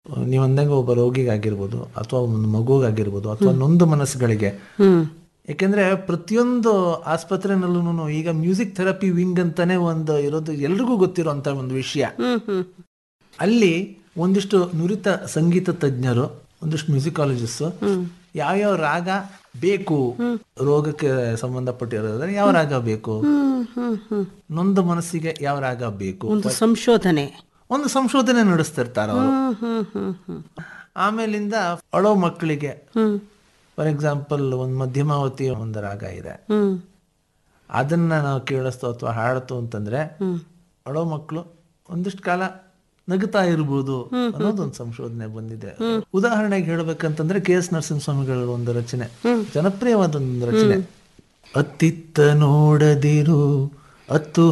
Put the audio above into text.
ನೀವು ಅಂದಂಗೆ ಒಬ್ಬ ರೋಗಿಗಾಗಿರ್ಬೋದು ಅಥವಾ ಒಂದು ಮಗುಗಾಗಿರ್ಬೋದು ಅಥವಾ ನೊಂದು ಮನಸ್ಸುಗಳಿಗೆ ಹ್ಮ್ ಯಾಕೆಂದ್ರೆ ಪ್ರತಿಯೊಂದು ಆಸ್ಪತ್ರೆನಲ್ಲೂ ಈಗ ಮ್ಯೂಸಿಕ್ ಥೆರಪಿ ವಿಂಗ್ ಅಂತಾನೆ ಒಂದು ಇರೋದು ಎಲ್ರಿಗೂ ಗೊತ್ತಿರೋಂಥ ಒಂದು ವಿಷಯ ಹ್ಮ್ ಹ್ಮ್ ಅಲ್ಲಿ ಒಂದಿಷ್ಟು ನುರಿತ ಸಂಗೀತ ತಜ್ಞರು ಒಂದಿಷ್ಟು ಮ್ಯೂಸಿಕಾಲಜಿಸ್ಟ್ ಯಾವ್ಯಾವ ರಾಗ ಬೇಕು ರೋಗಕ್ಕೆ ಸಂಬಂಧಪಟ್ಟಿರೋದ್ರೆ ಯಾವ ರಾಗ ಬೇಕು ಹ್ಮ್ ಹ್ಮ್ ಹ್ಮ್ ನೊಂದ ಮನಸ್ಸಿಗೆ ಯಾವ ರಾಗ ಬೇಕು ಒಂದು ಸಂಶೋಧನೆ ಒಂದು ಸಂಶೋಧನೆ ನಡೆಸ್ತಿರ್ತಾರೆ ಅವರು ಹ್ಮ್ ಹ್ಮ್ ಹ್ಮ್ ಹ್ಮ್ ಆಮೇಲಿಂದ ಅಳೋ ಮಕ್ಕಳಿಗೆ ಹ್ಮ್ ಫಾರ್ ಎಕ್ಸಾಂಪಲ್ ಒಂದು ಮಧ್ಯಮಾವತಿ ಒಂದು ರಾಗ ಇದೆ ಹ್ಮ್ ಅದನ್ನ ನಾವು ಕೇಳಿಸ್ತು ಅಥವಾ ಹಾಡ್ತು ಅಂತಂದ್ರೆ ಅಳೋ ಮಕ್ಕಳು ಒಂದಿಷ್ಟು ಕಾಲ ನಗುತ್ತಾ ಇರ್ಬೋದು ಅನ್ನೋದೊಂದು ಸಂಶೋಧನೆ ಬಂದಿದೆ ಉದಾಹರಣೆಗೆ ಹೇಳ್ಬೇಕಂತಂದ್ರೆ ಕೆ ಎಸ್ ನರಸಿಂಹಸ್ವಾಮಿಗಳ ಒಂದು ರಚನೆ ಜನಪ್ರಿಯವಾದ ಒಂದು ರಚನೆ ಅತ್ತಿತ್ತ ನೋಡದಿರು ಅತ್ತು